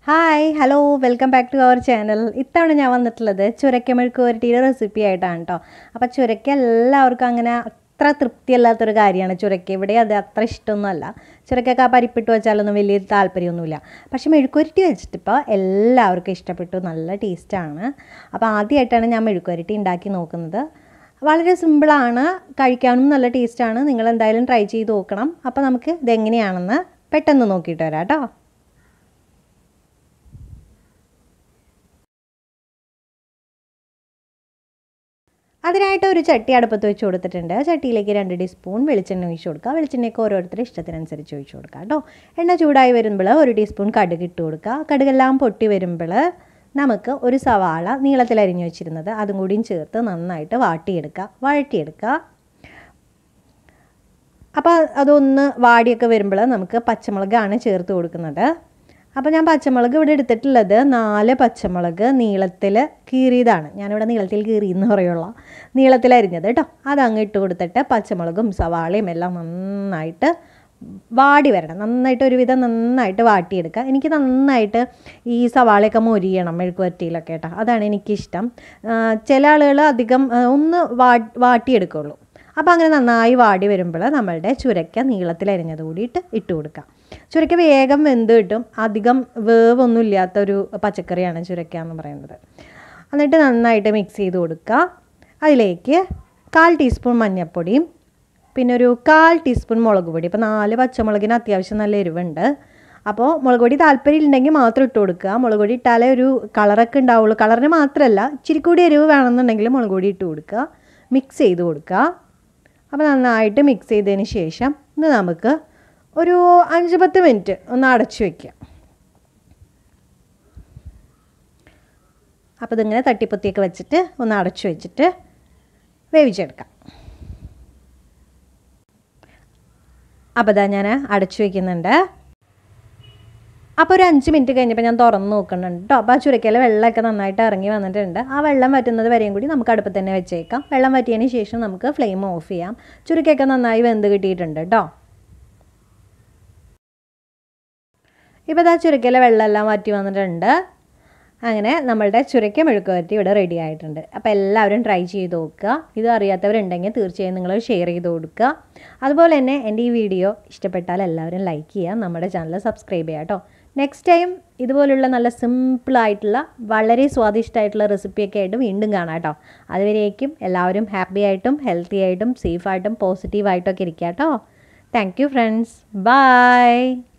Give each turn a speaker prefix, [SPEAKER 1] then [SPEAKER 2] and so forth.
[SPEAKER 1] hi hello welcome back to our channel ഇത്തവണ ഞാൻ വന്നിട്ടുള്ളത് ചുരക്ക മെഴുക്ക് പുരട്ടിയുടെ റെസിപ്പി ആയിട്ടാണ് കേട്ടോ അപ്പോൾ ചുരക്ക എല്ലാവർക്കും അങ്ങനെ അത്ര തൃപ്തിയല്ലാത്തൊരു കാര്യമാണ് ചുരക്ക ഇവിടെ അത് അത്ര ഇഷ്ടമൊന്നുമല്ല ചുരക്കൊക്കെ ആ പരിപ്പിട്ട് വെച്ചാലൊന്നും വലിയ താല്പര്യമൊന്നുമില്ല പക്ഷേ മെഴുക്കുരട്ടി വെച്ചിട്ടിപ്പോൾ എല്ലാവർക്കും ഇഷ്ടപ്പെട്ടു നല്ല ടേസ്റ്റാണ് അപ്പോൾ ആദ്യമായിട്ടാണ് ഞാൻ മെഴുക്കുരട്ടി ഉണ്ടാക്കി നോക്കുന്നത് വളരെ സിമ്പിളാണ് കഴിക്കാനും നല്ല ടേസ്റ്റാണ് നിങ്ങൾ എന്തായാലും ട്രൈ ചെയ്ത് നോക്കണം അപ്പോൾ നമുക്ക് ഇതെങ്ങനെയാണെന്ന് പെട്ടെന്ന് നോക്കിയിട്ട് വരാം കേട്ടോ അതിനായിട്ട് ഒരു ചട്ടി അടുപ്പത്ത് വെച്ച് കൊടുത്തിട്ടുണ്ട് ചട്ടിയിലേക്ക് രണ്ട് ടീസ്പൂൺ വെളിച്ചെണ്ണ ഒഴിച്ച് കൊടുക്കുക വെളിച്ചെണ്ണയൊക്കെ ഓരോരുത്തരുടെ ഇഷ്ടത്തിനനുസരിച്ച് ഒഴിച്ച് കൊടുക്കുക കേട്ടോ എണ്ണ ചൂടായി വരുമ്പോൾ ഒരു ടീസ്പൂൺ കടുക് ഇട്ട് കൊടുക്കുക കടുകെല്ലാം പൊട്ടി വരുമ്പോൾ നമുക്ക് ഒരു സവാള നീളത്തിൽ അരിഞ്ഞു വെച്ചിരുന്നത് അതും കൂടിയും ചേർത്ത് നന്നായിട്ട് വാട്ടിയെടുക്കുക വഴറ്റിയെടുക്കുക അപ്പോൾ അതൊന്ന് വാടിയൊക്കെ വരുമ്പോൾ നമുക്ക് പച്ചമുളകാണ് ചേർത്ത് കൊടുക്കുന്നത് അപ്പോൾ ഞാൻ പച്ചമുളക് ഇവിടെ എടുത്തിട്ടുള്ളത് നാല് പച്ചമുളക് നീളത്തിൽ കീറിയതാണ് ഞാനിവിടെ നീളത്തിൽ കീറി എന്ന് പറയുള്ളൂ നീളത്തിൽ അരിഞ്ഞത് കേട്ടോ അതങ്ങ് ഇട്ട് കൊടുത്തിട്ട് പച്ചമുളകും സവാളയും എല്ലാം നന്നായിട്ട് വാടി വരണം നന്നായിട്ട് ഒരുവിധം നന്നായിട്ട് വാട്ടിയെടുക്കുക എനിക്ക് നന്നായിട്ട് ഈ സവാളയൊക്കെ മൊരിയണം മെഴുക്കുവരട്ടിയിലൊക്കെ കേട്ടോ അതാണ് എനിക്കിഷ്ടം ചില ആളുകൾ അധികം ഒന്ന് വാ വാട്ടിയെടുക്കുള്ളൂ അപ്പോൾ അങ്ങനെ നന്നായി വാടി വരുമ്പോൾ നമ്മളുടെ ചുരക്ക നീളത്തിൽ അരിഞ്ഞത് കൂടിയിട്ട് ഇട്ട് കൊടുക്കുക ചുരക്ക വേഗം വെന്ത് കിട്ടും അധികം വേവൊന്നും ഇല്ലാത്തൊരു പച്ചക്കറിയാണ് ചുരക്ക എന്ന് പറയുന്നത് എന്നിട്ട് നന്നായിട്ട് മിക്സ് ചെയ്ത് കൊടുക്കുക അതിലേക്ക് കാൽ ടീസ്പൂൺ മഞ്ഞൾപ്പൊടിയും പിന്നെ ഒരു കാൽ ടീസ്പൂൺ മുളക് പൊടി ഇപ്പോൾ നാല് പച്ചമുളകിന് അത്യാവശ്യം നല്ല എരിവുണ്ട് അപ്പോൾ മുളക് പൊടി താല്പര്യം ഉണ്ടെങ്കിൽ മാത്രം ഇട്ട് കൊടുക്കുക മുളക് പൊടി ഇട്ടാലേ ഒരു കളറൊക്കെ ഉണ്ടാവുള്ളൂ കളറിന് മാത്രമല്ല ഇച്ചിരി കൂടി എരിവ് വേണമെന്നുണ്ടെങ്കിൽ മുളക് പൊടി ഇട്ട് കൊടുക്കുക മിക്സ് ചെയ്ത് കൊടുക്കുക അപ്പോൾ നന്നായിട്ട് മിക്സ് ചെയ്തതിന് ശേഷം ഇത് നമുക്ക് ഒരു അഞ്ച് പത്ത് മിനിറ്റ് ഒന്ന് അടച്ചു വയ്ക്കുക അപ്പോൾ ഇതിങ്ങനെ തട്ടിപ്പൊത്തിയൊക്കെ വെച്ചിട്ട് ഒന്ന് അടച്ചു വെച്ചിട്ട് വേവിച്ചെടുക്കാം അപ്പോൾ ഇതാ ഞാൻ അടച്ചു വയ്ക്കുന്നുണ്ട് അപ്പോൾ ഒരു അഞ്ച് മിനിറ്റ് കഴിഞ്ഞപ്പോൾ ഞാൻ തുറന്ന് നോക്കുന്നുണ്ട് കേട്ടോ അപ്പോൾ ആ ചുരക്കയിലെ വെള്ളമൊക്കെ നന്നായിട്ട് ഇറങ്ങി വന്നിട്ടുണ്ട് ആ വെള്ളം വറ്റുന്നത് വരെയും കൂടി നമുക്ക് അടുപ്പത്ത് തന്നെ വെച്ചേക്കാം വെള്ളം വറ്റിയതിന് ശേഷം നമുക്ക് ഫ്ലെയിം ഓഫ് ചെയ്യാം ചുരക്കൊക്കെ നന്നായി വെന്ത് കിട്ടിയിട്ടുണ്ട് കേട്ടോ ഇപ്പോൾ ഇതാ ചുരക്കയിലെ വെള്ളമെല്ലാം വറ്റി വന്നിട്ടുണ്ട് അങ്ങനെ നമ്മളുടെ ചുരക്ക മെഴുക്കുവരട്ടി ഇവിടെ റെഡി ആയിട്ടുണ്ട് അപ്പോൾ എല്ലാവരും ട്രൈ ചെയ്ത് നോക്കുക ഇത് അറിയാത്തവരുണ്ടെങ്കിൽ തീർച്ചയായും നിങ്ങൾ ഷെയർ ചെയ്ത് കൊടുക്കുക അതുപോലെ തന്നെ എൻ്റെ ഈ വീഡിയോ ഇഷ്ടപ്പെട്ടാൽ എല്ലാവരും ലൈക്ക് ചെയ്യുക നമ്മുടെ ചാനൽ സബ്സ്ക്രൈബ് ചെയ്യുക കേട്ടോ നെക്സ്റ്റ് ടൈം ഇതുപോലുള്ള നല്ല സിമ്പിളായിട്ടുള്ള വളരെ സ്വാദിഷ്ടമായിട്ടുള്ള റെസിപ്പിയൊക്കെ ആയിട്ട് വീണ്ടും കാണാം കേട്ടോ അതുവരേക്കും എല്ലാവരും ഹാപ്പി ആയിട്ടും ഹെൽത്തി ആയിട്ടും സേഫായിട്ടും പോസിറ്റീവായിട്ടൊക്കെ ഇരിക്കുക കേട്ടോ താങ്ക് യു ഫ്രണ്ട്സ് ബൈ